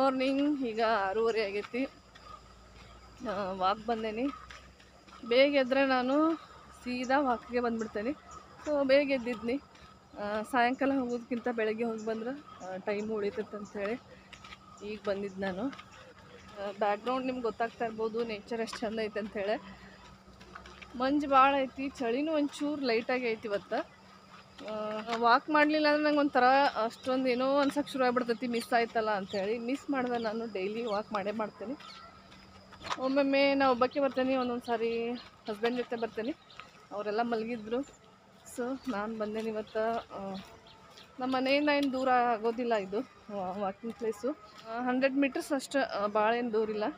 morning ಈಗ ಆರೂವರೆ ಆಗೈತಿ ವಾಕ್ ಬಂದೇನಿ ಬೇಗ ಎದ್ದರೆ ನಾನು ಸೀದಾ ವಾಕ್ಗೆ ಬಂದ್ಬಿಡ್ತೇನೆ ಸೊ ಬೇಗ ಎದ್ದಿದ್ನಿ ಆ, ಸಾಯಂಕಾಲ ಹೋಗೋದಕ್ಕಿಂತ ಬೆಳಗ್ಗೆ ಹೋಗಿ ಬಂದ್ರೆ ಟೈಮ್ ಉಳಿತೈತೆ ಅಂಥೇಳಿ ಈಗ ಬಂದಿದ್ದು ನಾನು ಬ್ಯಾಕ್ಗ್ರೌಂಡ್ ನಿಮ್ಗೆ ಗೊತ್ತಾಗ್ತಾ ಇರ್ಬೋದು ನೇಚರ್ ಎಷ್ಟು ಚಂದ ಐತೆ ಅಂಥೇಳಿ ಮಂಜು ಭಾಳ ಐತಿ ಚಳಿನೂ ಒಂಚೂರು ಲೈಟಾಗಿ ಐತಿ ಇವತ್ತು ವಾಕ್ ಮಾಡಲಿಲ್ಲ ಅಂದ್ರೆ ನಂಗೆ ಒಂಥರ ಅಷ್ಟೊಂದು ಏನೋ ಅನ್ಸಕ್ಕೆ ಶುರು ಆಗ್ಬಿಡ್ತೈತಿ ಮಿಸ್ ಆಯ್ತಲ್ಲ ಅಂಥೇಳಿ ಮಿಸ್ ಮಾಡಿದೆ ನಾನು ಡೈಲಿ ವಾಕ್ ಮಾಡೇ ಮಾಡ್ತೀನಿ ಒಮ್ಮೊಮ್ಮೆ ನಾ ಒಬ್ಬಕ್ಕೆ ಬರ್ತೇನೆ ಒಂದೊಂದು ಸಾರಿ ಹಸ್ಬೆಂಡ್ ಜೊತೆ ಬರ್ತೇನೆ ಅವರೆಲ್ಲ ಮಲಗಿದ್ರು ಸೊ ನಾನು ಬಂದೇನೆ ಇವತ್ತು ಆ, ನಮ್ಮ ಮನೆಯಿಂದ ಏನು ದೂರ ಆಗೋದಿಲ್ಲ ಇದು ವಾಕಿಂಗ್ ಪ್ಲೇಸು ಹಂಡ್ರೆಡ್ ಮೀಟರ್ಸ್ ಅಷ್ಟು ಭಾಳ ಏನು ದೂರ ಇಲ್ಲ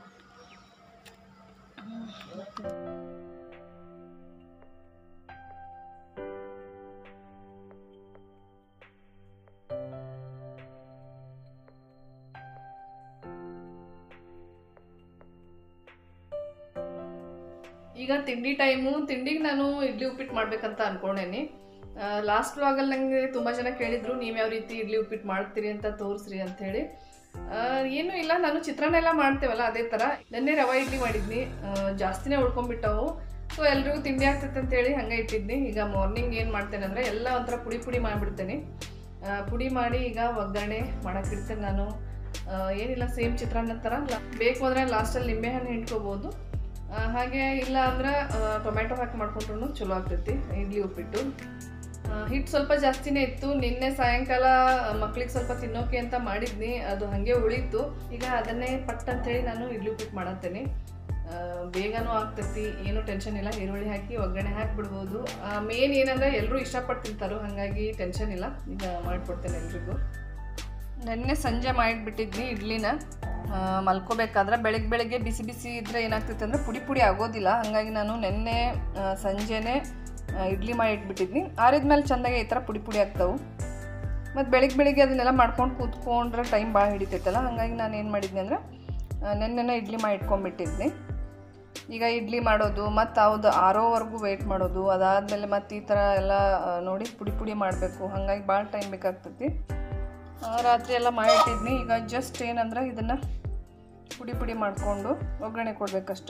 ಈಗ ತಿಂಡಿ ಟೈಮು ತಿಂಡಿಗೆ ನಾನು ಇಡ್ಲಿ ಉಪ್ಪಿಟ್ಟು ಮಾಡ್ಬೇಕಂತ ಅನ್ಕೊಂಡೇನಿ ಲಾಸ್ಟ್ ವ್ಲಾಗಲ್ಲಿ ನನಗೆ ತುಂಬ ಜನ ಕೇಳಿದ್ರು ನೀವು ಯಾವ ರೀತಿ ಇಡ್ಲಿ ಉಪ್ಪಿಟ್ಟು ಮಾಡ್ತೀರಿ ಅಂತ ತೋರಿಸ್ರಿ ಅಂಥೇಳಿ ಏನೂ ಇಲ್ಲ ನಾನು ಚಿತ್ರಾನ್ನ ಎಲ್ಲ ಮಾಡ್ತೇವಲ್ಲ ಅದೇ ಥರ ನೆನ್ನೆ ರವೆ ಇಡ್ಲಿ ಮಾಡಿದ್ನಿ ಆ, ಜಾಸ್ತಿನೇ ಉಳ್ಕೊಂಡ್ಬಿಟ್ಟವು ಸೊ ಎಲ್ರಿಗೂ ತಿಂಡಿ ಆಗ್ತೈತೆ ಅಂತೇಳಿ ಹಂಗೆ ಇಟ್ಟಿದ್ನಿ ಈಗ ಮಾರ್ನಿಂಗ್ ಏನು ಮಾಡ್ತೇನೆ ಅಂದರೆ ಎಲ್ಲ ಒಂಥರ ಪುಡಿ ಪುಡಿ ಮಾಡಿಬಿಡ್ತೇನೆ ಆ, ಪುಡಿ ಮಾಡಿ ಈಗ ಒಗ್ಗರಣೆ ಮಾಡೋಕ್ಕಿಡ್ತೇನೆ ನಾನು ಆ, ಏನಿಲ್ಲ ಸೇಮ್ ಚಿತ್ರಾನ್ನ ಥರ ಲ- ಬೇಕು ಅಂದರೆ ಲಾಸ್ಟಲ್ಲಿ ನಿಂಬೆಹಣ್ಣು ಹಿಂಡ್ಕೋಬೋದು ಆ, ಹಾಗೆ ಇಲ್ಲ ಅಂದ್ರೆ ಟೊಮೆಟೊ ಹಾಕಿ ಮಾಡ್ಕೊಂಡ್ರು ಚಲೋ ಆಗ್ತೈತಿ ಇಡ್ಲಿ ಉಪ್ಪಿಟ್ಟು ಹಿಟ್ಟು ಸ್ವಲ್ಪ ಜಾಸ್ತಿನೇ ಇತ್ತು ನಿನ್ನೆ ಸಾಯಂಕಾಲ ಮಕ್ಳಿಗೆ ಸ್ವಲ್ಪ ತಿನ್ನೋಕೆ ಅಂತ ಮಾಡಿದ್ನಿ ಅದು ಹಾಗೆ ಉಳಿತು ಈಗ ಅದನ್ನೇ ಪಟ್ ಅಂತೇಳಿ ನಾನು ಇಡ್ಲಿ ಉಪ್ಪಿಟ್ಟು ಮಾಡತ್ತೇನೆ ಆ, ಬೇಗನೂ ಆಗ್ತೈತಿ ಏನು ಟೆನ್ಷನ್ ಇಲ್ಲ ಈರುಳ್ಳಿ ಹಾಕಿ ಒಗ್ಗರಣೆ ಹಾಕಿಬಿಡ್ಬೋದು ಮೇನ್ ಏನಂದ್ರೆ ಎಲ್ಲರೂ ಇಷ್ಟಪಟ್ಟು ತಿಂತಾರೋ ಹಾಗಾಗಿ ಟೆನ್ಷನ್ ಇಲ್ಲ ಈಗ ಮಾಡಿಕೊಡ್ತೇನೆ ಎಲ್ರಿಗೂ ನೆನ್ನೆ ಸಂಜೆ ಮಾಡಿಬಿಟ್ಟಿದ್ನಿ ಇಡ್ಲಿನ ಆ, ಮಲ್ಕೋಬೇಕಾದ್ರೆ ಬೆಳಗ್ಗೆ ಬೆಳಗ್ಗೆ ಬಿಸಿ ಬಿಸಿ ಇದ್ದರೆ ಏನಾಗ್ತೈತೆ ಅಂದರೆ ಪುಡಿ ಪುಡಿ ಆಗೋದಿಲ್ಲ ಹಾಗಾಗಿ ನಾನು ನೆನ್ನೆ ಆ, ಸಂಜೆನೇ ಆ, ಇಡ್ಲಿ ಮಾಡಿ ಇಟ್ಬಿಟ್ಟಿದ್ನಿ ಆರಿದ್ಮೇಲೆ ಚೆಂದಾಗೆ ಈ ಥರ ಪುಡಿ ಪುಡಿ ಆಗ್ತಾವೆ ಮತ್ತು ಬೆಳಗ್ಗೆ ಬೆಳಿಗ್ಗೆ ಅದನ್ನೆಲ್ಲ ಮಾಡ್ಕೊಂಡು ಕೂತ್ಕೊಂಡ್ರೆ ಟೈಮ್ ಭಾಳ ಹಿಡಿತೈತಲ್ಲ ಹಾಗಾಗಿ ನಾನು ಏನು ಮಾಡಿದ್ನಿ ಅಂದರೆ ನೆನ್ನೆನೇ ಇಡ್ಲಿ ಮಾಡಿ ಇಟ್ಕೊಂಡ್ಬಿಟ್ಟಿದ್ನಿ ಈಗ ಇಡ್ಲಿ ಮಾಡೋದು ಮತ್ತು ಅವ್ದು ಆರೋವರೆಗೂ ವೆಯ್ಟ್ ಮಾಡೋದು ಅದಾದಮೇಲೆ ಮತ್ತು ಈ ಥರ ಎಲ್ಲ ಆ, ನೋಡಿ ಪುಡಿ ಪುಡಿ ಮಾಡಬೇಕು ಹಾಗಾಗಿ ಭಾಳ ಟೈಮ್ ಬೇಕಾಗ್ತೈತಿ ಆ, ರಾತ್ರಿ ಎಲ್ಲ ಮಾಡಿಟ್ಟಿದ್ನಿ ಈಗ ಜಸ್ಟ್ ಏನಂದ್ರೆ ಇದನ್ನು ಪುಡಿ ಪುಡಿ ಮಾಡಿಕೊಂಡು ಒಗ್ಗರಣೆ ಕೊಡ್ಬೇಕಷ್ಟ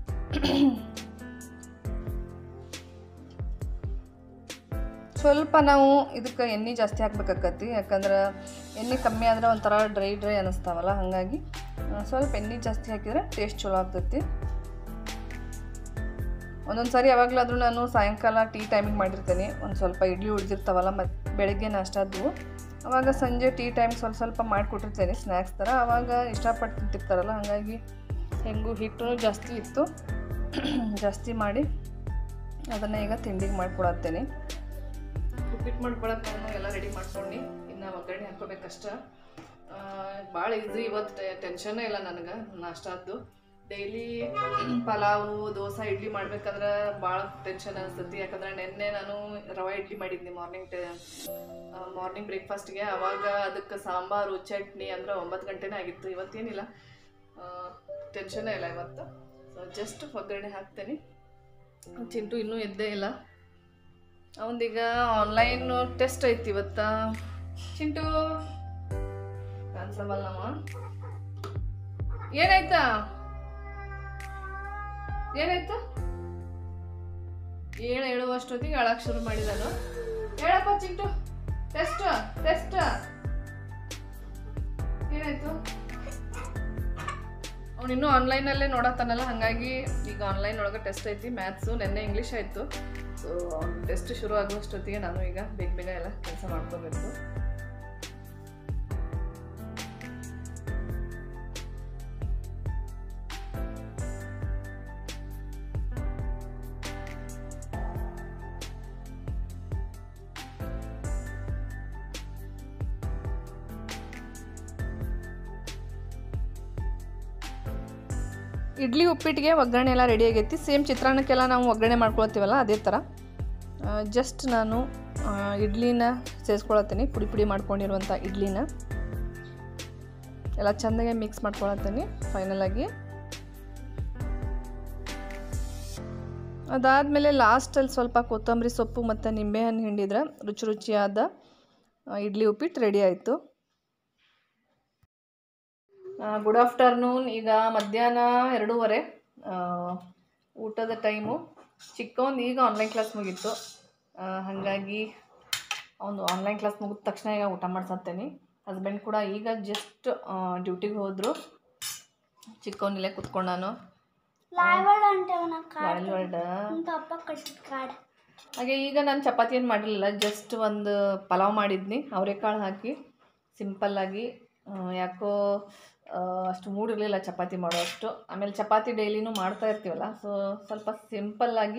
ಸ್ವಲ್ಪ ನಾವು ಇದಕ್ಕೆ ಎಣ್ಣೆ ಜಾಸ್ತಿ ಹಾಕ್ಬೇಕಾಕತಿ ಯಾಕಂದ್ರೆ ಎಣ್ಣೆ ಕಮ್ಮಿ ಆದರೆ ಒಂಥರ ಡ್ರೈ ಡ್ರೈ ಅನ್ನಿಸ್ತಾವಲ್ಲ ಹಾಗಾಗಿ ಆ, ಸ್ವಲ್ಪ ಎಣ್ಣೆ ಜಾಸ್ತಿ ಹಾಕಿದರೆ ಟೇಸ್ಟ್ ಚಲೋ ಆಗ್ತೈತಿ ಒಂದೊಂದು ಸಾರಿ ಯಾವಾಗಲಾದರೂ ನಾನು ಸಾಯಂಕಾಲ ಟೀ ಟೈಮಿಗೆ ಮಾಡಿರ್ತೇನೆ ಒಂದು ಸ್ವಲ್ಪ ಇಡ್ಲಿ ಉಳಿದಿರ್ತಾವಲ್ಲ ಮತ್ತು ಬೆಳಗ್ಗೆ ನಾಷ್ಟಾದ್ದು ಅವಾಗ ಸಂಜೆ ಟೀ ಟೈಮ್ ಸ್ವಲ್ಪ ಸ್ವಲ್ಪ ಮಾಡಿಕೊಟ್ಟಿರ್ತೇನೆ ಸ್ನ್ಯಾಕ್ಸ್ ಥರ ಆವಾಗ ಇಷ್ಟಪಟ್ಟು ತಿಂತಿರ್ತಾರಲ್ಲ ಹಾಗಾಗಿ ಹೆಂಗೂ ಹಿಟ್ಟು ಜಾಸ್ತಿ ಇತ್ತು ಜಾಸ್ತಿ ಮಾಡಿ ಅದನ್ನು ಈಗ ತಿಂಡಿಗೆ ಮಾಡ್ಕೊಡತ್ತೇನೆ ಉಪ್ಪಿಟ್ಟು ಮಾಡ್ಕೊಳಕ್ಕೆ ನಾನು ಎಲ್ಲ ರೆಡಿ ಮಾಡ್ಕೊಂಡು ಇನ್ನು ಒಗ್ಗರಣೆ ಹಾಕ್ಕೋಬೇಕಷ್ಟ ಭಾಳ ಈಸಿ ಇವತ್ತು ಟೆನ್ಷನ್ನೇ ಇಲ್ಲ ನನಗೆ ನಾಷ್ಟಾದ್ದು ಡೈಲಿ ಪಲಾವು ದೋಸೆ ಇಡ್ಲಿ ಮಾಡ್ಬೇಕಾದ್ರೆ ಭಾಳ ಟೆನ್ಷನ್ ಅನಿಸ್ತತಿ ಯಾಕಂದ್ರೆ ನಿನ್ನೆ ನಾನು ರವೆ ಇಡ್ಲಿ ಮಾಡಿದ್ನಿ ಮಾರ್ನಿಂಗ್ ಟೆ ಮಾರ್ನಿಂಗ್ ಬ್ರೇಕ್ಫಾಸ್ಟ್ಗೆ ಅವಾಗ ಅದಕ್ಕೆ ಸಾಂಬಾರು ಚಟ್ನಿ ಅಂದ್ರೆ ಒಂಬತ್ತು ಗಂಟೆನೇ ಆಗಿತ್ತು ಇವತ್ತೇನಿಲ್ಲ ಟೆನ್ಷನ್ನೇ ಇಲ್ಲ ಇವತ್ತು ಸೊ ಜಸ್ಟ್ ಒಗ್ಗರಣೆ ಹಾಕ್ತೇನೆ ಚಿಂಟು ಇನ್ನೂ ಎದ್ದೇ ಇಲ್ಲ ಅವನದೀಗ ಆನ್ಲೈನ್ ಟೆಸ್ಟ್ ಐತಿ ಇವತ್ತ ಚಿಂಟು ಕಾಣಿಸಬಲ್ಲಮ್ಮ ಏನಾಯ್ತಾ ಏನಾಯ್ತು ಏಳು ಹೇಳುವಷ್ಟೊತ್ತಿಗೆ ಅಳಕ್ಕೆ ಶುರು ಮಾಡಿದಾನು ಹೇಳಪ್ಪ ಚಿಂಟು ಟೆಸ್ಟ್ ಟೆಸ್ಟ್ ಏನಾಯ್ತು ಅವ್ನು ಇನ್ನೂ ಆನ್ಲೈನಲ್ಲೇ ನೋಡತ್ತಾನಲ್ಲ ಹಾಗಾಗಿ ಈಗ ಆನ್ಲೈನ್ ಒಳಗೆ ಟೆಸ್ಟ್ ಐತಿ ಮ್ಯಾಥ್ಸು ನೆನ್ನೆ ಇಂಗ್ಲೀಷ್ ಆಯಿತು ಸೊ ಅವ್ನು ಟೆಸ್ಟ್ ಶುರು ಆಗುವಷ್ಟೊತ್ತಿಗೆ ನಾನು ಈಗ ಬೇಗ ಬೇಗ ಎಲ್ಲ ಕೆಲಸ ಮಾಡ್ಕೋಬೇಕು ಇಡ್ಲಿ ಉಪ್ಪಿಟ್ಟಿಗೆ ಒಗ್ಗರಣೆ ಎಲ್ಲ ರೆಡಿ ಆಗೈತಿ ಸೇಮ್ ಚಿತ್ರಾನ್ನಕ್ಕೆಲ್ಲ ನಾವು ಒಗ್ಗರಣೆ ಮಾಡ್ಕೊಳ್ತೀವಲ್ಲ ಅದೇ ಥರ ಜಸ್ಟ್ ನಾನು ಆ, ಇಡ್ಲಿನ ಸೇರಿಸ್ಕೊಳತ್ತೀನಿ ಪುಡಿ ಪುಡಿ ಮಾಡ್ಕೊಂಡಿರುವಂಥ ಇಡ್ಲಿನ ಎಲ್ಲ ಚೆಂದಾಗೆ ಮಿಕ್ಸ್ ಮಾಡ್ಕೊಳತ್ತೀನಿ ಫೈನಲಾಗಿ ಅದಾದಮೇಲೆ ಲಾಸ್ಟಲ್ಲಿ ಸ್ವಲ್ಪ ಕೊತ್ತಂಬರಿ ಸೊಪ್ಪು ಮತ್ತು ನಿಂಬೆಹಣ್ಣು ಹಿಂಡಿದ್ರೆ ರುಚಿ ರುಚಿಯಾದ ಆ, ಇಡ್ಲಿ ಉಪ್ಪಿಟ್ಟು ರೆಡಿ ಆಯಿತು ಗುಡ್ ಆಫ್ಟರ್ನೂನ್ ಈಗ ಮಧ್ಯಾಹ್ನ ಎರಡೂವರೆ ಆ, ಊಟದ ಟೈಮು ಚಿಕ್ಕವನು ಈಗ ಆನ್ಲೈನ್ ಕ್ಲಾಸ್ ಮುಗೀತು ಆ, ಹಾಗಾಗಿ ಅವನು ಆನ್ಲೈನ್ ಕ್ಲಾಸ್ ಮುಗಿದ ತಕ್ಷಣ ಈಗ ಊಟ ಮಾಡ್ಸತ್ತೇನೆ ಹಸ್ಬೆಂಡ್ ಕೂಡ ಈಗ ಜಸ್ಟ್ ಡ್ಯೂಟಿಗೆ ಹೋದರು ಚಿಕ್ಕವನಿಲ್ಲೇ ಕುತ್ಕೊಂಡು ನಾನು ಲಾಯ್ವಾಡ್ అంటే మన కాడ ವರ್ಲ್ಡ್ ತಪ್ಪ ಕಟ್ಟಿದ ಕಾಡ ಹಾಗೆ ಈಗ ನಾನು ಚಪಾತಿ ಏನು ಮಾಡಲಿಲ್ಲ ಜಸ್ಟ್ ಒಂದು ಪಲಾವ್ ಮಾಡಿದ್ನಿ ಅವರೆಕಾಳು ಹಾಕಿ ಸಿಂಪಲ್ಲಾಗಿ ಯಾಕೋ ಆ, ಅಷ್ಟು ಮೂಡಿರಲಿಲ್ಲ ಚಪಾತಿ ಮಾಡೋಷ್ಟು ಆಮೇಲೆ ಚಪಾತಿ ಡೈಲಿನೂ ಮಾಡ್ತಾ ಇರ್ತೀವಲ್ಲ ಸೊ ಸ್ವಲ್ಪ ಸಿಂಪಲ್ಲಾಗಿ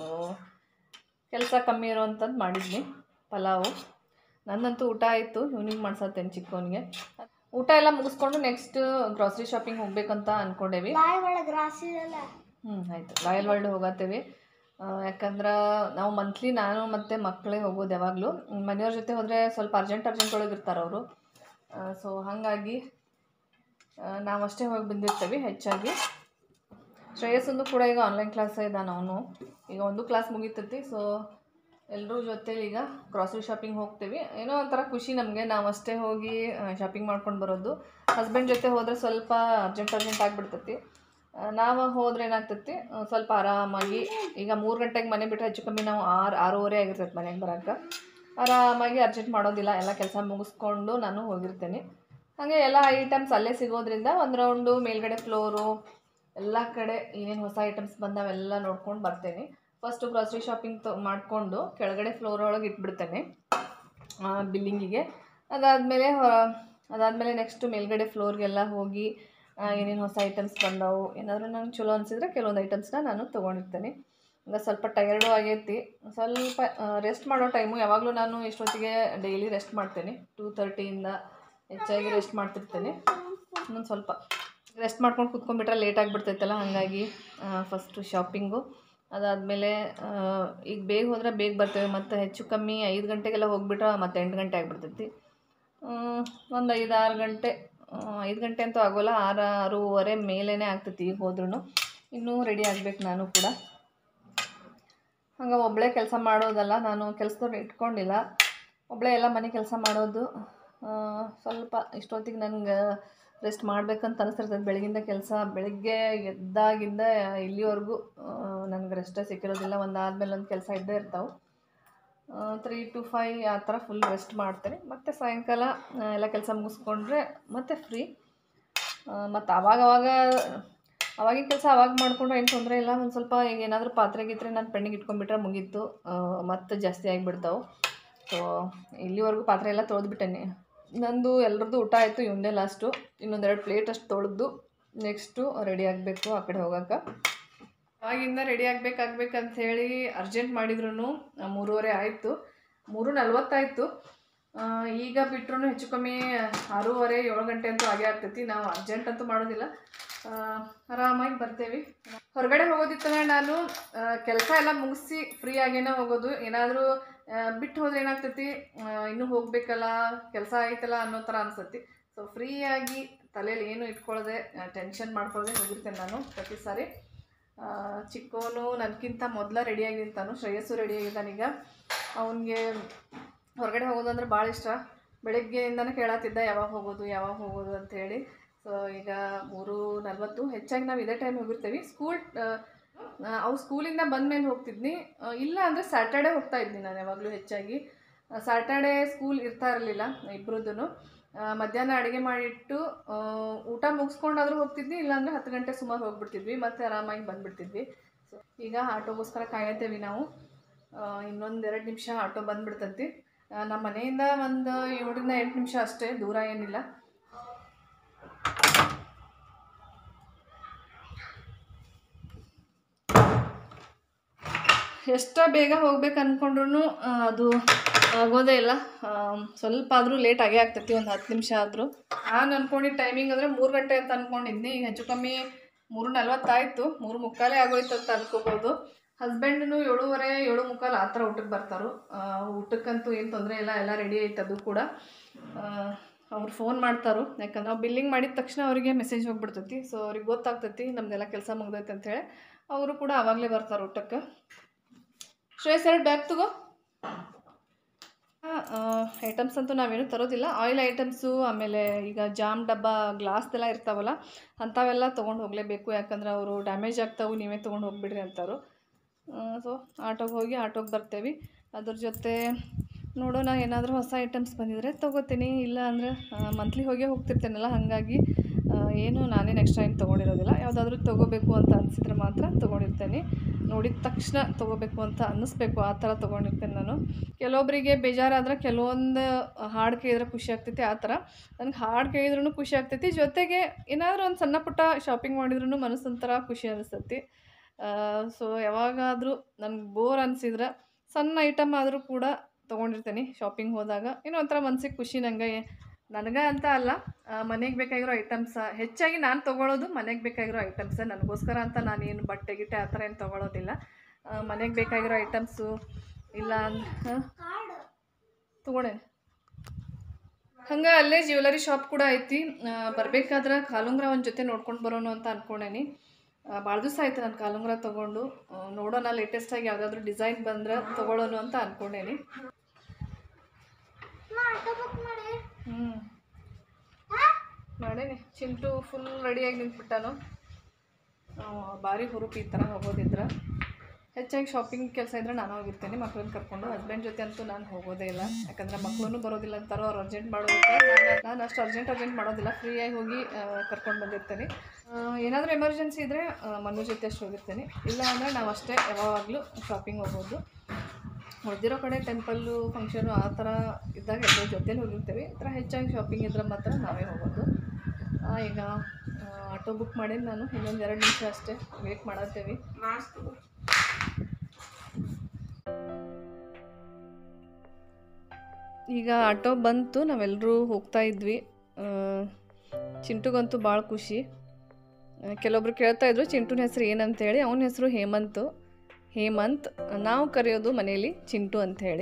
ಕೆಲಸ ಕಮ್ಮಿ ಇರೋವಂಥದ್ದು ಮಾಡಿದ್ನಿ ಪಲಾವು ನನ್ನಂತೂ ಊಟ ಆಯಿತು ಇವ್ನಿಗೆ ಮಾಡ್ಸತ್ತೇನೆ ಚಿಕ್ಕವನಿಗೆ ಊಟ ಎಲ್ಲ ಮುಗಿಸ್ಕೊಂಡು ನೆಕ್ಸ್ಟ್ ಗ್ರಾಸರಿ ಶಾಪಿಂಗ್ ಹೋಗ್ಬೇಕಂತ ಅಂದ್ಕೊಂಡೇವಿ ಲಾಯ್ವಾಡ ಗ್ರಾಸಿದಲ್ಲ ಹ್ಞೂ ಆಯಿತು ರಾಯಲ್ ವರ್ಲ್ಡ್ ಹೋಗತ್ತೇವೆ ಯಾಕಂದ್ರೆ ನಾವು ಮಂತ್ಲಿ ನಾನು ಮತ್ತು ಮಕ್ಕಳೇ ಹೋಗೋದು ಯಾವಾಗಲೂ ಮನೆಯವ್ರ ಜೊತೆ ಹೋದರೆ ಸ್ವಲ್ಪ ಅರ್ಜೆಂಟ್ ಅರ್ಜೆಂಟ್ ಒಳಗೆ ಇರ್ತಾರೆ ಅವರು ಸೊ ಹಾಗಾಗಿ ನಾವು ಅಷ್ಟೇ ಹೋಗಿ ಬಂದಿರ್ತೇವೆ ಹೆಚ್ಚಾಗಿ ಶ್ರೇಯಸ್ಸಂದು ಕೂಡ ಈಗ ಆನ್ಲೈನ್ ಕ್ಲಾಸ್ ಇದ್ದಾನೆ ಅವನು ಈಗ ಒಂದು ಕ್ಲಾಸ್ ಮುಗೀತೈತಿ ಸೊ ಎಲ್ಲರೂ ಜೊತೆಲಿ ಈಗ ಗ್ರಾಸರಿ ಶಾಪಿಂಗ್ ಹೋಗ್ತೀವಿ ಏನೋ ಒಂಥರ ಖುಷಿ ನಮಗೆ ನಾವು ಅಷ್ಟೇ ಹೋಗಿ ಶಾಪಿಂಗ್ ಮಾಡ್ಕೊಂಡು ಬರೋದು ಹಸ್ಬೆಂಡ್ ಜೊತೆ ಹೋದರೆ ಸ್ವಲ್ಪ ಅರ್ಜೆಂಟ್ ಅರ್ಜೆಂಟ್ ಆಗಿಬಿಡ್ತೈತಿ ನಾವು ಹೋದ್ರೆ ಏನಾಗ್ತೈತಿ ಆ, ಸ್ವಲ್ಪ ಆರಾಮಾಗಿ ಈಗ ಮೂರು ಗಂಟೆಗೆ ಮನೆ ಬಿಟ್ಟರೆ ಹೆಚ್ಚು ಕಮ್ಮಿ ನಾವು ಆರು ಆರೂವರೆ ಆಗಿರ್ತೈತೆ ಮನೆಗೆ ಬರೋಕೆ ಆರಾಮಾಗಿ ಅರ್ಜೆಂಟ್ ಮಾಡೋದಿಲ್ಲ ಎಲ್ಲ ಕೆಲಸ ಮುಗಿಸ್ಕೊಂಡು ನಾನು ಹೋಗಿರ್ತೇನೆ ಹಾಗೆ ಎಲ್ಲ ಐಟಮ್ಸ್ ಅಲ್ಲೇ ಸಿಗೋದ್ರಿಂದ ಒಂದು ರೌಂಡು ಮೇಲ್ಗಡೆ ಫ್ಲೋರು ಎಲ್ಲ ಕಡೆ ಏನೇನು ಹೊಸ ಐಟಮ್ಸ್ ಬಂದಾವೆಲ್ಲ ನೋಡ್ಕೊಂಡು ಬರ್ತೇನೆ ಫಸ್ಟು ಗ್ರಾಸರಿ ಶಾಪಿಂಗ್ ತ ಮಾಡಿಕೊಂಡು ಕೆಳಗಡೆ ಫ್ಲೋರ್ ಒಳಗೆ ಇಟ್ಬಿಡ್ತೇನೆ ಬಿಲ್ಲಿಂಗಿಗೆ ಅದಾದಮೇಲೆ ಅದಾದಮೇಲೆ ನೆಕ್ಸ್ಟು ಮೇಲ್ಗಡೆ ಫ್ಲೋರ್ಗೆಲ್ಲ ಹೋಗಿ ಏನೇನು ಹೊಸ ಐಟಮ್ಸ್ ಬಂದವು ಏನಾದರೂ ನಂಗೆ ಚಲೋ ಅನಿಸಿದ್ರೆ ಕೆಲವೊಂದು ಐಟಮ್ಸ್ನ ನಾನು ತೊಗೊಂಡಿರ್ತೇನೆ ಈಗ ಸ್ವಲ್ಪ ಟಯರ್ಡು ಆಗೈತಿ ಸ್ವಲ್ಪ ರೆಸ್ಟ್ ಮಾಡೋ ಟೈಮು ಯಾವಾಗಲೂ ನಾನು ಎಷ್ಟೊತ್ತಿಗೆ ಡೈಲಿ ರೆಸ್ಟ್ ಮಾಡ್ತೇನೆ ಟೂ ತರ್ಟಿಯಿಂದ ಹೆಚ್ಚಾಗಿ ರೆಸ್ಟ್ ಮಾಡ್ತಿರ್ತೇನೆ ಇನ್ನೊಂದು ಸ್ವಲ್ಪ ರೆಸ್ಟ್ ಮಾಡ್ಕೊಂಡು ಕುತ್ಕೊಂಡ್ಬಿಟ್ರೆ ಲೇಟ್ ಆಗಿಬಿಡ್ತೈತಲ್ಲ ಹಾಗಾಗಿ ಫಸ್ಟು ಶಾಪಿಂಗು ಅದಾದಮೇಲೆ ಈಗ ಬೇಗ ಹೋದರೆ ಬೇಗ ಬರ್ತೇವೆ ಮತ್ತು ಹೆಚ್ಚು ಕಮ್ಮಿ ಐದು ಗಂಟೆಗೆಲ್ಲ ಹೋಗ್ಬಿಟ್ರೆ ಮತ್ತೆ ಎಂಟು ಗಂಟೆ ಆಗಿಬಿಡ್ತೈತಿ ಒಂದು ಐದು ಆರು ಗಂಟೆ ಐದು ಗಂಟೆ ಅಂತೂ ಆಗೋಲ್ಲ ಆರು ಆರೂವರೆ ಮೇಲೇ ಆಗ್ತೈತಿ ಈಗ ಹೋದ್ರೂ ಇನ್ನೂ ರೆಡಿ ಆಗ್ಬೇಕು ನಾನು ಕೂಡ ಹಂಗೆ ಒಬ್ಬಳೇ ಕೆಲಸ ಮಾಡೋದಲ್ಲ ನಾನು ಕೆಲಸದವ್ರು ಇಟ್ಕೊಂಡಿಲ್ಲ ಒಬ್ಬಳೇ ಎಲ್ಲ ಮನೆ ಕೆಲಸ ಮಾಡೋದು ಆ, ಸ್ವಲ್ಪ ಇಷ್ಟೊತ್ತಿಗೆ ನನಗೆ ರೆಸ್ಟ್ ಮಾಡ್ಬೇಕಂತ ಅನಿಸ್ತಿರ್ತದೆ ಬೆಳಗಿಂದ ಕೆಲಸ ಬೆಳಗ್ಗೆ ಎದ್ದಾಗಿಂದ ಇಲ್ಲಿವರೆಗೂ ನನಗೆ ರೆಸ್ಟೇ ಸಿಕ್ಕಿರೋದಿಲ್ಲ ಒಂದು ಆದಮೇಲೆ ಒಂದು ಕೆಲಸ ಇದ್ದೇ ಇರ್ತಾವೆ ತ್ರೀ ಟು ಫೈ ಆ ಥರ ಫುಲ್ ರೆಸ್ಟ್ ಮಾಡ್ತೇನೆ ಮತ್ತು ಸಾಯಂಕಾಲ ಆ, ಎಲ್ಲ ಕೆಲಸ ಮುಗಿಸ್ಕೊಂಡ್ರೆ ಮತ್ತೆ ಫ್ರೀ ಮತ್ತು ಅವಾಗ ಅವಾಗ ಅವಾಗಿನ ಕೆಲಸ ಅವಾಗ ಮಾಡಿಕೊಂಡ್ರೆ ಏನು ತೊಂದರೆ ಇಲ್ಲ ಒಂದು ಸ್ವಲ್ಪ ಈಗ ಏನಾದರೂ ಪಾತ್ರೆ ಗೀತ್ರೆ ನಾನು ಪೆಣ್ಣಿಗೆ ಇಟ್ಕೊಂಡ್ಬಿಟ್ರೆ ಮುಗೀತು ಮತ್ತೆ ಜಾಸ್ತಿ ಆಗಿಬಿಡ್ತಾವೆ ಸೊ ಇಲ್ಲಿವರೆಗೂ ಪಾತ್ರೆ ಎಲ್ಲ ತೊಳೆದ್ಬಿಟ್ಟೇನೆ ನಂದು ಎಲ್ಲರದ್ದು ಊಟ ಆಯಿತು ಇವಂದೇ ಲಾಸ್ಟು ಇನ್ನೊಂದೆರಡು ಪ್ಲೇಟ್ ಅಷ್ಟು ತೊಳೆದು ನೆಕ್ಸ್ಟು ರೆಡಿ ಆಗಬೇಕು ಆ ಕಡೆ ಹೋಗೋಕೆ ಅವಾಗಿಂದ ರೆಡಿ ಆಗ್ಬೇಕಾಗ್ಬೇಕಂತ ಹೇಳಿ ಅರ್ಜೆಂಟ್ ಮಾಡಿದ್ರು ಮೂರುವರೆ ಆಯಿತು ಮೂರು ನಲ್ವತ್ತಾಯಿತು ಆ, ಈಗ ಬಿಟ್ರು ಹೆಚ್ಚು ಕಮ್ಮಿ ಆರೂವರೆ ಏಳು ಗಂಟೆ ಅಂತೂ ಆಗೇ ಆಗ್ತೈತಿ ನಾವು ಅರ್ಜೆಂಟ್ ಅಂತೂ ಮಾಡೋದಿಲ್ಲ ಆ, ಆರಾಮಾಗಿ ಬರ್ತೇವೆ ಹೊರಗಡೆ ಹೋಗೋದಿತ್ತಂದ್ರೆ ನಾನು ಕೆಲಸ ಎಲ್ಲ ಮುಗಿಸಿ ಫ್ರೀ ಆಗೇನೆ ಹೋಗೋದು ಏನಾದರೂ ಬಿಟ್ಟು ಹೋದ್ರೆ ಏನಾಗ್ತೈತಿ ಆ, ಇನ್ನೂ ಹೋಗಬೇಕಲ್ಲ ಕೆಲಸ ಆಯ್ತಲ್ಲ ಅನ್ನೋ ಥರ ಅನ್ಸತ್ತಿ ಸೊ ಫ್ರೀಯಾಗಿ ತಲೆಯಲ್ಲಿ ಏನು ಇಟ್ಕೊಳ್ಳದೆ ಟೆನ್ಷನ್ ಮಾಡ್ಕೊಳ್ಳದೆ ಹೋಗಿರ್ತೇನೆ ನಾನು ಪ್ರತಿ ಸಾರಿ ಆ, ಚಿಕ್ಕವನು ನನಗಿಂತ ಮೊದಲ ರೆಡಿಯಾಗಿ ನಿಂತಾನು ಶ್ರೇಯಸ್ಸು ರೆಡಿಯಾಗಿದ್ದಾನೀಗ ಅವನಿಗೆ ಹೊರಗಡೆ ಹೋಗೋದು ಅಂದ್ರೆ ಭಾಳ ಇಷ್ಟ ಬೆಳಗ್ಗೆಯಿಂದನೇ ಕೇಳತ್ತಿದ್ದ ಯಾವಾಗ ಹೋಗೋದು ಯಾವಾಗ ಹೋಗೋದು ಅಂತೇಳಿ ಸೊ ಈಗ ಮೂರು ನಲ್ವತ್ತು ಹೆಚ್ಚಾಗಿ ನಾವು ಇದೇ ಟೈಮ್ ಹೋಗಿರ್ತೀವಿ ಸ್ಕೂಲ್ ಅವು ಸ್ಕೂಲಿಂದ ಬಂದಮೇಲೆ ಹೋಗ್ತಿದ್ನಿ ಆ, ಇಲ್ಲ ಅಂದರೆ ಸ್ಯಾಟರ್ಡೇ ಹೋಗ್ತಾ ಇದ್ನಿ ನಾನು ಯಾವಾಗಲೂ ಹೆಚ್ಚಾಗಿ ಸ್ಯಾಟರ್ಡೇ ಸ್ಕೂಲ್ ಇರ್ತಾ ಇರಲಿಲ್ಲ ಇಬ್ಬರದ್ದು ಮಧ್ಯಾಹ್ನ ಅಡುಗೆ ಮಾಡಿಟ್ಟು ಆ, ಊಟ ಮುಗಿಸ್ಕೊಂಡಾದ್ರೂ ಹೋಗ್ತಿದ್ವಿ ಇಲ್ಲಾಂದರೆ ಹತ್ತು ಗಂಟೆ ಸುಮಾರು ಹೋಗ್ಬಿಡ್ತಿದ್ವಿ ಮತ್ತೆ ಆರಾಮಾಗಿ ಬಂದುಬಿಡ್ತಿದ್ವಿ ಸೊ ಈಗ ಆಟೋಗೋಸ್ಕರ ಕಾಯತ್ತೇವಿ ನಾವು ಇನ್ನೊಂದು ಎರಡು ನಿಮಿಷ ಆಟೋ ಬಂದುಬಿಡ್ತಂತಿ ನಮ್ಮ ಮನೆಯಿಂದ ಒಂದು ಏಳರಿಂದ ಎಂಟು ನಿಮಿಷ ಅಷ್ಟೇ ದೂರ ಏನಿಲ್ಲ ಎಷ್ಟ ಬೇಗ ಹೋಗ್ಬೇಕು ಅಂದ್ಕೊಂಡ್ರು ಅದು ಆಗೋದೇ ಇಲ್ಲ ಆ, ಸ್ವಲ್ಪ ಆದರೂ ಲೇಟ್ ಆಗೇ ಆಗ್ತೈತಿ ಒಂದು ಹತ್ತು ನಿಮಿಷ ಆದರೂ ನಾನು ಅನ್ಕೊಂಡಿದ್ದ ಟೈಮಿಂಗ್ ಅಂದರೆ ಮೂರು ಗಂಟೆ ಅಂತ ಅಂದ್ಕೊಂಡಿದ್ನಿ ಈಗ ಹೆಚ್ಚು ಕಮ್ಮಿ ಮೂರು ನಲ್ವತ್ತಾಯಿತು ಮೂರು ಮುಕ್ಕಾಲೇ ಆಗೋಯ್ತು ಅಂತ ಅನ್ಕೋಬೋದು ಹಸ್ಬೆಂಡ್ನು ಏಳುವರೆ ಏಳು ಮುಕ್ಕಾಲು ಆ ಥರ ಊಟಕ್ಕೆ ಬರ್ತಾರು ಆ, ಊಟಕ್ಕಂತೂ ಏನು ತೊಂದರೆ ಇಲ್ಲ ಎಲ್ಲ ರೆಡಿ ಐತೆ ಅದು ಕೂಡ ಅವ್ರು ಫೋನ್ ಮಾಡ್ತಾರೋ ಯಾಕಂದ್ರೆ ನಾವು ಬಿಲ್ಲಿಂಗ್ ಮಾಡಿದ ತಕ್ಷಣ ಅವರಿಗೆ ಮೆಸೇಜ್ ಹೋಗ್ಬಿಡ್ತೈತಿ ಸೊ ಅವ್ರಿಗೆ ಗೊತ್ತಾಗ್ತೈತಿ ನಮ್ದೆಲ್ಲ ಕೆಲಸ ಮುಗ್ದೈತೆ ಅಂಥೇಳಿ ಅವರು ಕೂಡ ಆವಾಗಲೇ ಬರ್ತಾರೆ ಊಟಕ್ಕೆ ಶ್ರೇಯಸ್ ಎರಡು ಬ್ಯಾಗ್ ತಗೋ ಐಟಮ್ಸ್ ಅಂತೂ ನಾವೇನು ತರೋದಿಲ್ಲ ಆಯಿಲ್ ಐಟಮ್ಸು ಆಮೇಲೆ ಈಗ ಜಾಮ್ ಡಬ್ಬ ಗ್ಲಾಸ್ದೆಲ್ಲ ಇರ್ತಾವಲ್ಲ ಅಂಥವೆಲ್ಲ ತೊಗೊಂಡು ಹೋಗಲೇಬೇಕು ಯಾಕಂದ್ರೆ ಅವರು ಡ್ಯಾಮೇಜ್ ಆಗ್ತಾವೆ ನೀವೇ ತೊಗೊಂಡು ಹೋಗ್ಬಿಡ್ರಿ ಅಂತಾರು ಸೊ ಆಟೋಗೆ ಹೋಗಿ ಆಟೋಗೆ ಬರ್ತೇವೆ ಅದ್ರ ಜೊತೆ ನೋಡೋಣ ಏನಾದರೂ ಹೊಸ ಐಟಮ್ಸ್ ಬಂದಿದ್ರೆ ತೊಗೋತೀನಿ ಇಲ್ಲ ಅಂದರೆ ಮಂತ್ಲಿ ಹೋಗೇ ಹೋಗ್ತಿರ್ತೇನಲ್ಲ ಹಾಗಾಗಿ ಆ, ಏನು ನಾನೇನು ಎಕ್ಸ್ಟ್ರಾ ಏನು ತೊಗೊಂಡಿರೋದಿಲ್ಲ ಯಾವುದಾದ್ರೂ ತೊಗೋಬೇಕು ಅಂತ ಅನಿಸಿದ್ರೆ ಮಾತ್ರ ತೊಗೊಂಡಿರ್ತೇನೆ ನೋಡಿದ ತಕ್ಷಣ ತೊಗೋಬೇಕು ಅಂತ ಅನ್ನಿಸ್ಬೇಕು ಆ ಥರ ತೊಗೊಂಡಿರ್ತೇನೆ ನಾನು ಕೆಲವೊಬ್ಬರಿಗೆ ಬೇಜಾರಾದ್ರೆ ಕೆಲವೊಂದು ಹಾಡು ಕೇಳಿದ್ರೆ ಖುಷಿ ಆಗ್ತೈತಿ ಆ ಥರ ನನಗೆ ಹಾಡು ಕೇಳಿದ್ರೂ ಖುಷಿ ಆಗ್ತೈತಿ ಜೊತೆಗೆ ಏನಾದರೂ ಒಂದು ಸಣ್ಣ ಪುಟ್ಟ ಶಾಪಿಂಗ್ ಮಾಡಿದ್ರೂ ಮನಸ್ಸೊಂಥರ ಖುಷಿ ಅನಿಸ್ತೈತಿ ಸೊ ಯಾವಾಗಾದರೂ ನನಗೆ ಬೋರ್ ಅನಿಸಿದ್ರೆ ಸಣ್ಣ ಐಟಮ್ ಆದರೂ ಕೂಡ ತೊಗೊಂಡಿರ್ತೇನೆ ಶಾಪಿಂಗ್ ಹೋದಾಗ ಏನೋ ಒಂಥರ ಮನ್ಸಿಗೆ ಖುಷಿ ನನಗೆ ನನಗೆ ಅಂತ ಅಲ್ಲ ಮನೆಗೆ ಬೇಕಾಗಿರೋ ಐಟಮ್ಸ ಹೆಚ್ಚಾಗಿ ನಾನು ತೊಗೊಳೋದು ಮನೆಗೆ ಬೇಕಾಗಿರೋ ಐಟಮ್ಸ ನನಗೋಸ್ಕರ ಅಂತ ನಾನೇನು ಬಟ್ಟೆ ಗಿಟ್ಟೆ ಆ ಥರ ಏನು ತೊಗೊಳೋದಿಲ್ಲ ಮನೆಗೆ ಬೇಕಾಗಿರೋ ಐಟಮ್ಸು ಇಲ್ಲ ತೊಗೊಂಡೆ ಹಂಗೆ ಅಲ್ಲೇ ಜ್ಯುವೆಲರಿ ಶಾಪ್ ಕೂಡ ಐತಿ ಬರಬೇಕಾದ್ರೆ ಕಾಲುಂಗ್ರ ಒಂದು ಜೊತೆ ನೋಡ್ಕೊಂಡು ಬರೋಣ ಅಂತ ಅಂದ್ಕೊಂಡೇನಿ ಭಾಳ ದಿವಸ ಆಯ್ತು ನಾನು ಕಾಲುಂಗ್ರ ತೊಗೊಂಡು ಆ, ನೋಡೋಣ ಲೇಟೆಸ್ಟಾಗಿ ಯಾವುದಾದ್ರೂ ಡಿಸೈನ್ ಬಂದ್ರೆ ತೊಗೊಳ್ಳೋಣ ಅಂತ ಅಂದ್ಕೊಂಡೇನಿ ಆಟೋ ಬುಕ್ ಮಾಡಿ ಹ್ಞೂ ಮಾಡೇನಿ ಚಿಂಟು ಫುಲ್ ರೆಡಿಯಾಗಿ ನಿಂತ್ಬಿಟ್ಟಾನು ಭಾರಿ ಹುರುಪು ಈ ಥರ ಹೋಗೋದಿದ್ರೆ ಹೆಚ್ಚಾಗಿ ಶಾಪಿಂಗ್ ಕೆಲಸ ಇದ್ದರೆ ನಾನು ಹೋಗಿರ್ತೇನೆ ಮಕ್ಕಳನ್ನ ಕರ್ಕೊಂಡು ಹಸ್ಬೆಂಡ್ ಜೊತೆ ಅಂತೂ ನಾನು ಹೋಗೋದೇ ಇಲ್ಲ ಯಾಕಂದರೆ ಮಕ್ಕಳು ಬರೋದಿಲ್ಲ ಅಂತಾರೋ ಅವ್ರು ಅರ್ಜೆಂಟ್ ಮಾಡೋದಕ್ಕೆ ನಾನು ನಾನು ಅಷ್ಟು ಅರ್ಜೆಂಟ್ ಅರ್ಜೆಂಟ್ ಮಾಡೋದಿಲ್ಲ ಫ್ರೀಯಾಗಿ ಹೋಗಿ ಕರ್ಕೊಂಡು ಬಂದಿರ್ತೇನೆ ಏನಾದರೂ ಎಮರ್ಜೆನ್ಸಿ ಇದ್ದರೆ ಮನು ಜೊತೆ ಅಷ್ಟು ಹೋಗಿರ್ತೇನೆ ಇಲ್ಲ ಅಂದರೆ ನಾವು ಅಷ್ಟೇ ಯಾವಾಗಲೂ ಶಾಪಿಂಗ್ ಹೋಗೋದು ಹೊಡೆದಿರೋ ಕಡೆ ಟೆಂಪಲ್ಲು ಫಂಕ್ಷನು ಆ ಥರ ಇದ್ದಾಗ ಎಲ್ಲರ ಜೊತೆಲಿ ಹೋಗಿರ್ತೀವಿ ಈ ಥರ ಹೆಚ್ಚಾಗಿ ಶಾಪಿಂಗ್ ಇದ್ರೆ ಮಾತ್ರ ನಾವೇ ಹೋಗೋದು ಆ, ಈಗ ಆಟೋ ಬುಕ್ ಮಾಡೀನಿ ನಾನು ಇನ್ನೊಂದು ಎರಡು ನಿಮಿಷ ಅಷ್ಟೇ ವೇಟ್ ಮಾಡತ್ತೇವೆ ಈಗ ಆಟೋ ಬಂತು ನಾವೆಲ್ಲರೂ ಹೋಗ್ತಾ ಇದ್ವಿ ಆ, ಚಿಂಟುಗಂತೂ ಭಾಳ ಖುಷಿ ಆ, ಕೆಲವೊಬ್ರು ಕೇಳ್ತಾ ಇದ್ರು ಚಿಂಟುನ ಹೆಸರು ಏನಂತೇಳಿ ಅವನ ಹೆಸರು ಹೇಮಂತ್ ಹೇಮಂತ್ ನಾವು ಕರೆಯೋದು ಮನೆಯಲ್ಲಿ ಚಿಂಟು ಅಂತ ಹೇಳಿ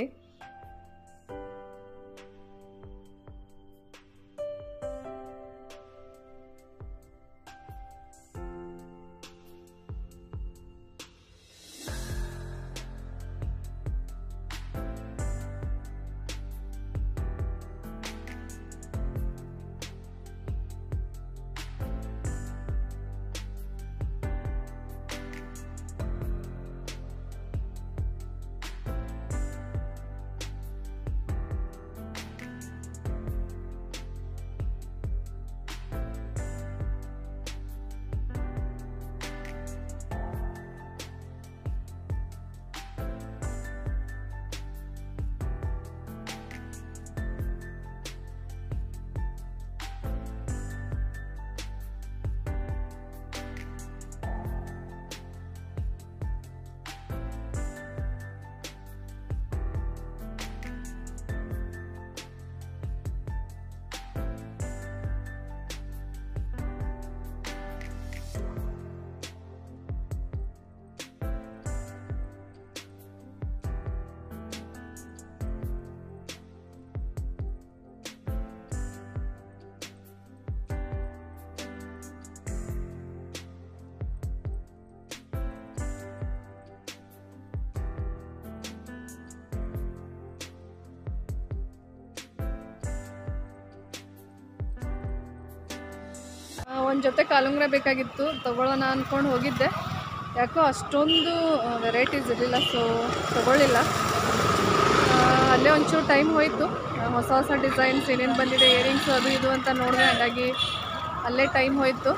ಒಂದು ಜೊತೆ ಕಾಲುಂಗ್ರ ಬೇಕಾಗಿತ್ತು ತಗೊಳ್ಳೋಣ ಅಂದ್ಕೊಂಡು ಹೋಗಿದ್ದೆ ಯಾಕೋ ಅಷ್ಟೊಂದು ವೆರೈಟೀಸ್ ಇರಲಿಲ್ಲ ಸೊ ತಗೊಳ್ಳಿಲ್ಲ ಆ, ಅಲ್ಲೇ ಒಂಚೂರು ಟೈಮ್ ಹೋಯಿತು ಹೊಸ ಹೊಸ ಡಿಸೈನ್ಸ್ ಏನೇನು ಬಂದಿದೆ ಇಯರಿಂಗ್ಸು ಅದು ಇದು ಅಂತ ನೋಡಿದೆ ಹಾಗಾಗಿ ಅಲ್ಲೇ ಟೈಮ್ ಹೋಯಿತು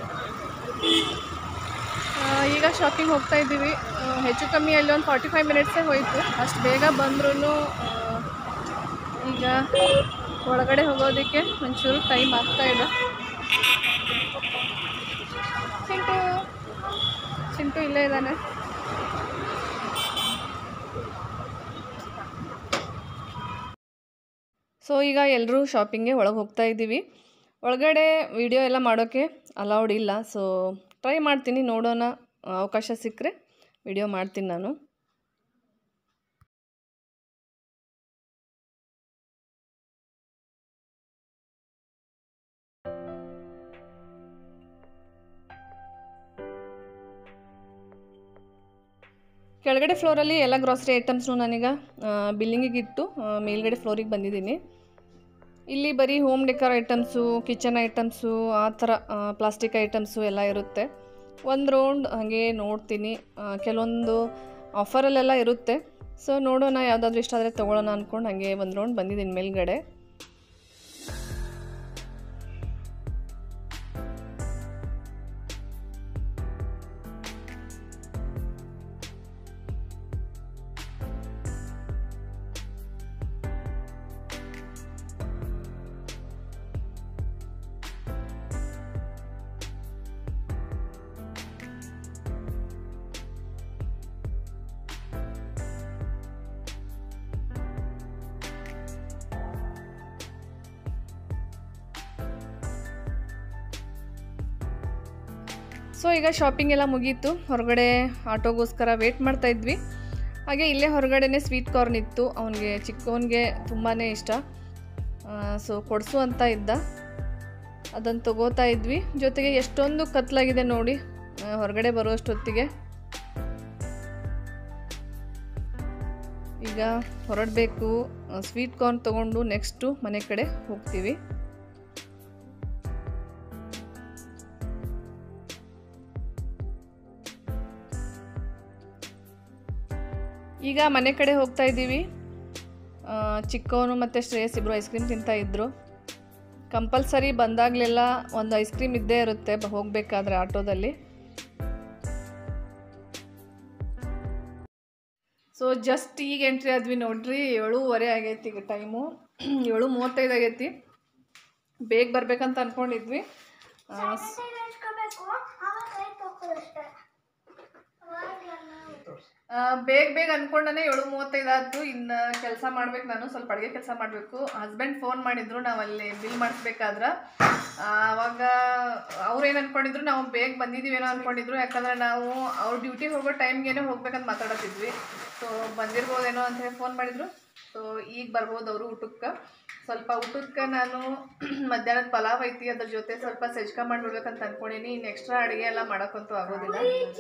ಆ, ಈಗ ಶಾಪಿಂಗ್ ಹೋಗ್ತಾ ಇದ್ದೀವಿ ಆ, ಹೆಚ್ಚು ಕಮ್ಮಿ ಅಲ್ಲಿ ಒಂದು ಫಾರ್ಟಿ ಫೈವ್ ಮಿನಿಟ್ಸೇ ಹೋಯಿತು ಅಷ್ಟು ಬೇಗ ಬಂದ್ರೂ ಈಗ ಒಳಗಡೆ ಹೋಗೋದಕ್ಕೆ ಒಂಚೂರು ಟೈಮ್ ಆಗ್ತಾ ಇದೆ ಚಿಂಟು ಚಿಂಟು ಇಲ್ಲೇ ಇದ್ದಾನೆ ಸೊ ಈಗ ಎಲ್ಲರೂ ಶಾಪಿಂಗ್ಗೆ ಒಳಗೆ ಹೋಗ್ತಾ ಇದ್ದೀವಿ ಒಳಗಡೆ ವಿಡಿಯೋ ಎಲ್ಲ ಮಾಡೋಕ್ಕೆ ಅಲೌಡ್ ಇಲ್ಲ ಸೊ ಟ್ರೈ ಮಾಡ್ತೀನಿ ನೋಡೋಣ ಅವಕಾಶ ಸಿಕ್ಕರೆ ವಿಡಿಯೋ ಮಾಡ್ತೀನಿ ನಾನು ಕೆಳಗಡೆ ಫ್ಲೋರಲ್ಲಿ ಎಲ್ಲ ಗ್ರಾಸರಿ ಐಟಮ್ಸ್ನು ನಾನೀಗ ಬಿಲ್ಲಿಂಗಿಗೆ ಇಟ್ಟು ಆ, ಮೇಲ್ಗಡೆ ಫ್ಲೋರಿಗೆ ಬಂದಿದ್ದೀನಿ ಇಲ್ಲಿ ಬರೀ home decor items kitchen items ಆ ಥರ ಪ್ಲಾಸ್ಟಿಕ್ ಐಟಮ್ಸು ಎಲ್ಲ ಇರುತ್ತೆ ಒಂದು ರೌಂಡ್ ಹಾಗೆ ನೋಡ್ತೀನಿ ಆ, ಕೆಲವೊಂದು ಆಫರಲ್ಲೆಲ್ಲ ಇರುತ್ತೆ ಸೊ ನೋಡೋಣ ಯಾವುದಾದ್ರೂ ಇಷ್ಟ ಆದರೆ ತೊಗೊಳ್ಳೋಣ ಅಂದ್ಕೊಂಡು ಹಾಗೆ ಒಂದು ರೌಂಡ್ ಬಂದಿದ್ದೀನಿ ಮೇಲ್ಗಡೆ ಸೊ ಈಗ ಶಾಪಿಂಗ್ ಎಲ್ಲ ಮುಗೀತು ಹೊರಗಡೆ ಆಟೋಗೋಸ್ಕರ ವೇಟ್ ಮಾಡ್ತಾ ಇದ್ವಿ ಹಾಗೆ ಇಲ್ಲೇ ಹೊರಗಡೆನೇ ಸ್ವೀಟ್ ಕಾರ್ನ್ ಇತ್ತು ಅವನಿಗೆ ಚಿಕ್ಕವನಿಗೆ ತುಂಬಾ ಇಷ್ಟ ಸೊ ಕೊಡಿಸು ಅಂತ ಇದ್ದ ಅದನ್ನು ತಗೋತಾ ಇದ್ವಿ ಜೊತೆಗೆ ಎಷ್ಟೊಂದು ಕತ್ಲಾಗಿದೆ ನೋಡಿ ಆ, ಹೊರಗಡೆ ಬರುವಷ್ಟೊತ್ತಿಗೆ ಈಗ ಹೊರಡಬೇಕು ಸ್ವೀಟ್ ಕಾರ್ನ್ ತೊಗೊಂಡು ನೆಕ್ಸ್ಟು ಮನೆ ಕಡೆ ಹೋಗ್ತೀವಿ ಈಗ ಮನೆ ಕಡೆ ಹೋಗ್ತಾ ಇದ್ದೀವಿ ಆ, ಚಿಕ್ಕವನು ಮತ್ತು ಶ್ರೇಯಸ್ ಇಬ್ಬರು ಐಸ್ ಕ್ರೀಮ್ ತಿಂತಾ ಇದ್ದರು ಕಂಪಲ್ಸರಿ ಬಂದಾಗಲೆಲ್ಲ ಒಂದು ಐಸ್ ಕ್ರೀಮ್ ಇದ್ದೇ ಇರುತ್ತೆ ಬ- ಹೋಗ್ಬೇಕಾದ್ರೆ ಆಟೋದಲ್ಲಿ ಸೊ ಜಸ್ಟ್ ಈಗ ಎಂಟ್ರಿ ಆದ್ವಿ ನೋಡ್ರಿ ಏಳೂವರೆ ಆಗೈತಿ ಈಗ ಟೈಮು ಏಳು ಮೂವತ್ತೈದು ಆಗೈತಿ ಬೇಗ ಬರ್ಬೇಕಂತ ಅಂದ್ಕೊಂಡಿದ್ವಿ ಆ, ಇಟ್ಕೋಬೇಕು ಆವಾಗ ಕೈ ತೊಗೊಳಷ್ಟೇ ಆ, ಬೇಗ ಬೇಗ ಅನ್ಕೊಂಡನೆ ಏಳು ಮೂವತ್ತೈದು ಆಯ್ತು ಇನ್ನು ಕೆಲಸ ಮಾಡ್ಬೇಕು ನಾನು ಸ್ವಲ್ಪ ಅಡುಗೆ ಕೆಲಸ ಮಾಡಬೇಕು ಹಸ್ಬೆಂಡ್ ಫೋನ್ ಮಾಡಿದ್ರು ನಾವು ಅಲ್ಲಿ ಬಿಲ್ ಮಾಡಿಸ್ಬೇಕಾದ್ರೆ ಅವಾಗ ಅವ್ರು ಏನು ಅನ್ಕೊಂಡಿದ್ರು ನಾವು ಬೇಗ ಬಂದಿದ್ದೀವೇನೋ ಅನ್ಕೊಂಡಿದ್ರು ಯಾಕಂದ್ರೆ ನಾವು ಅವ್ರ ಡ್ಯೂಟಿಗೆ ಹೋಗೋ ಟೈಮ್ಗೇನೆ ಹೋಗ್ಬೇಕಂತ ಮಾತಾಡತ್ತಿದ್ವಿ ಸೊ ಬಂದಿರ್ಬೋದೇನೋ ಅಂತ ಹೇಳಿ ಫೋನ್ ಮಾಡಿದ್ರು ಸೊ ಈಗ ಬರ್ಬೋದು ಅವರು ಊಟಕ್ಕೆ ಸ್ವಲ್ಪ ಊಟಕ್ಕೆ ನಾನು ಮಧ್ಯಾಹ್ನದ ಪಲಾವ್ ಐತಿ ಅದ್ರ ಜೊತೆ ಸ್ವಲ್ಪ ಸಜ್ಕ ಮಾಡ್ಬಿಡ್ಬೇಕಂತ ಅನ್ಕೊಂಡೀನಿ ಇನ್ನು ಎಕ್ಸ್ಟ್ರಾ ಅಡುಗೆ ಎಲ್ಲ ಮಾಡೋಕ್ಕಂತೂ ಆಗೋದಿಲ್ಲ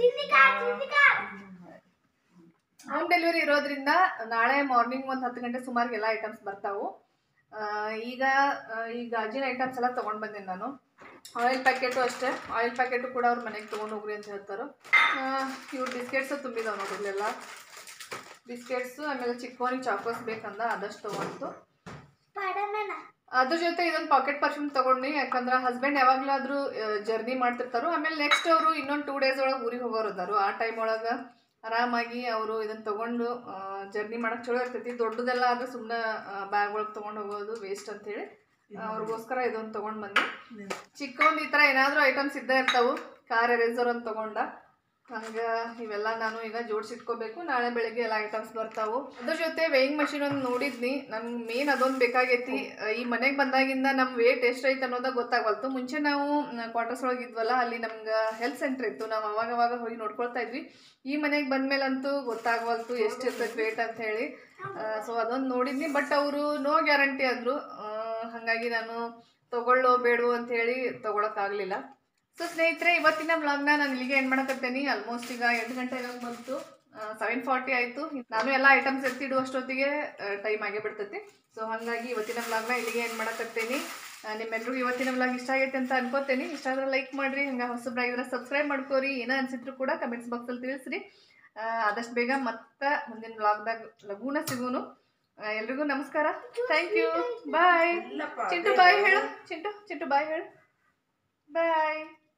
ಹೋಮ್ ಡೆಲಿವರಿ ಇರೋದ್ರಿಂದ ನಾಳೆ ಮಾರ್ನಿಂಗ್ ಒಂದು ಹತ್ತು ಗಂಟೆ ಸುಮಾರಿಗೆ ಎಲ್ಲ ಐಟಮ್ಸ್ ಬರ್ತಾವು ಆ, ಈಗ ಆ, ಈ ಗಾಜಿನ ಐಟಮ್ಸ್ ಎಲ್ಲ ತೊಗೊಂಡು ಬಂದೀನಿ ನಾನು ಆಯಿಲ್ ಪ್ಯಾಕೆಟು ಅಷ್ಟೇ ಆಯಿಲ್ ಪ್ಯಾಕೆಟು ಕೂಡ ಅವ್ರ ಮನೆಗೆ ತೊಗೊಂಡು ಹೋಗ್ರಿ ಅಂತ ಹೇಳ್ತಾರೆ ಇವ್ರು ಬಿಸ್ಕೆಟ್ಸು ತುಂಬಿದಾವೆ ನೋಡಿರ್ಲಿಲ್ಲ ಬಿಸ್ಕೆಟ್ಸು ಆಮೇಲೆ ಚಿಕ್ಕವನಿಗೆ ಚಾಕೋಸ್ ಬೇಕಂದ ಅದಷ್ಟು ತೊಗೊಂಡು ಸ್ಪೈಡರ್ಮ್ಯಾನ ಅದ್ರ ಜೊತೆ ಇದೊಂದು ಪಾಕೆಟ್ ಪರ್ಫ್ಯೂಮ್ ತಗೊಂಡು ಯಾಕಂದ್ರೆ ಹಸ್ಬೆಂಡ್ ಯಾವಾಗಲಾದ್ರೂ ಜರ್ನಿ ಮಾಡ್ತಿರ್ತಾರೋ ಆಮೇಲೆ ನೆಕ್ಸ್ಟ್ ಅವರು ಇನ್ನೊಂದು ಟೂ ಡೇಸ್ ಒಳಗೆ ಊರಿಗೆ ಹೋಗೋರು ಅದಾರು ಆ ಟೈಮ್ ಒಳಗೆ ಆರಾಮಾಗಿ ಅವರು ಇದನ್ನು ತಗೊಂಡು ಜರ್ನಿ ಮಾಡಕ್ಕೆ ಚಲೋ ಇರ್ತೈತಿ ದೊಡ್ಡದೆಲ್ಲ ಆದ್ರೆ ಸುಮ್ಮನೆ ಬ್ಯಾಗ್ ಒಳಗೆ ತೊಗೊಂಡು ಹೋಗೋದು ವೇಸ್ಟ್ ಅಂತೇಳಿ ಅವ್ರಿಗೋಸ್ಕರ ಇದೊಂದು ತೊಗೊಂಡು ಬಂದು ಚಿಕ್ಕವೊಂದು ಈ ಥರ ಏನಾದರೂ ಐಟಮ್ಸ್ ಇದ್ದೇ ಇರ್ತಾವು ಕಾರ್ ಎರೇಸರ್ ಅಂತ ತೊಗೊಂಡ ಹಂಗೆ ಇವೆಲ್ಲ ನಾನು ಈಗ ಜೋಡಿಸಿಟ್ಕೋಬೇಕು ನಾಳೆ ಬೆಳಗ್ಗೆ ಎಲ್ಲ ಐಟಮ್ಸ್ ಬರ್ತಾವು ಅದ್ರ ಜೊತೆ ವೇಯಿಂಗ್ ಮಷಿನ್ ಒಂದು ನೋಡಿದ್ನಿ ನಮ್ಗೆ ಮೇನ್ ಅದೊಂದು ಬೇಕಾಗೈತಿ ಅಹ್, ಈ ಮನೆಗೆ ಬಂದಾಗಿಂದ ನಮ್ಮ ವೇಟ್ ಎಷ್ಟೈತೆ ಅನ್ನೋದಾಗ ಗೊತ್ತಾಗವಲ್ತು ಮುಂಚೆ ನಾವು ಕ್ವಾರ್ಟರ್ಸ್ ಒಳಗೆ ಇದ್ವಲ್ಲ ಅಲ್ಲಿ ನಮ್ಗೆ ಹೆಲ್ತ್ ಸೆಂಟರ್ ಇತ್ತು ನಾವು ಅವಾಗ ಅವಾಗ ಹೋಗಿ ನೋಡ್ಕೊಳ್ತಾ ಇದ್ವಿ ಈ ಮನೆಗೆ ಬಂದ್ಮೇಲಂತೂ ಗೊತ್ತಾಗವಲ್ತು ಎಷ್ಟು ಇರ್ತೈತೆ ವೇಟ್ ಅಂತ ಹೇಳಿ ಸೊ ಅದೊಂದು ನೋಡಿದ್ನಿ ಬಟ್ ಅವರು ನೋ ಗ್ಯಾರಂಟಿ ಅಂದರು ಹಾಗಾಗಿ ನಾನು ತಗೊಳ್ಳೋ ಬೇಡವೋ ಅಂತ ಹೇಳಿ ತಗೊಳಕ್ಕಾಗಲಿಲ್ಲ ಸೊ ಸ್ನೇಹಿತರೆ ಇವತ್ತಿನ ವ್ಲಾಗ್ನ ನಾನು ಇಲ್ಲಿಗೆ ಏನು ಮಾಡಕತ್ತೇನೆ ಆಲ್ಮೋಸ್ಟ್ ಈಗ ಎಂಟು ಗಂಟೆ ಆಗೋಕೆ ಬಂತು ಸೆವೆನ್ ಫಾರ್ಟಿ ಆಯಿತು ನಾನು ಎಲ್ಲ ಐಟಮ್ಸ್ ಎತ್ತಿಡುವಷ್ಟೊತ್ತಿಗೆ ಟೈಮ್ ಆಗೇ ಬಿಡ್ತೈತಿ ಸೊ ಹಾಗಾಗಿ ಇವತ್ತಿನ ವ್ಲಾಗ್ನ ಇಲ್ಲಿಗೆ ಏನು ಮಾಡಕತ್ತೇನೆ ನಿಮ್ಮೆಲ್ರಿಗೂ ಇವತ್ತಿನ ವ್ಲಾಗ್ ಇಷ್ಟ ಆಗೈತೆ ಅಂತ ಅನ್ಕೋತೇನೆ ಇಷ್ಟ ಆದ್ರೆ ಲೈಕ್ ಮಾಡಿರಿ ಹಂಗೆ ಹೊಸಬ್ರಾಗಿದ್ರೆ ಸಬ್ಸ್ಕ್ರೈಬ್ ಮಾಡ್ಕೋರಿ ಏನೋ ಅನ್ಸಿದ್ರು ಕೂಡ ಕಮೆಂಟ್ಸ್ ಬಾಕ್ಸಲ್ಲಿ ತಿಳಿಸ್ರಿ ಆ, ಆದಷ್ಟು ಬೇಗ ಮತ್ತೆ ಮುಂದಿನ ವ್ಲಾಗ್ದಾಗ ಲಘೂನ ಸಿಗೋನು ಆ, ಎಲ್ರಿಗೂ ನಮಸ್ಕಾರ thank you bye Chintu bye ಹೇಳು ಚಿಂಟು ಚಿಂಟು ಬಾಯ್ ಹೇಳು ಬಾಯ್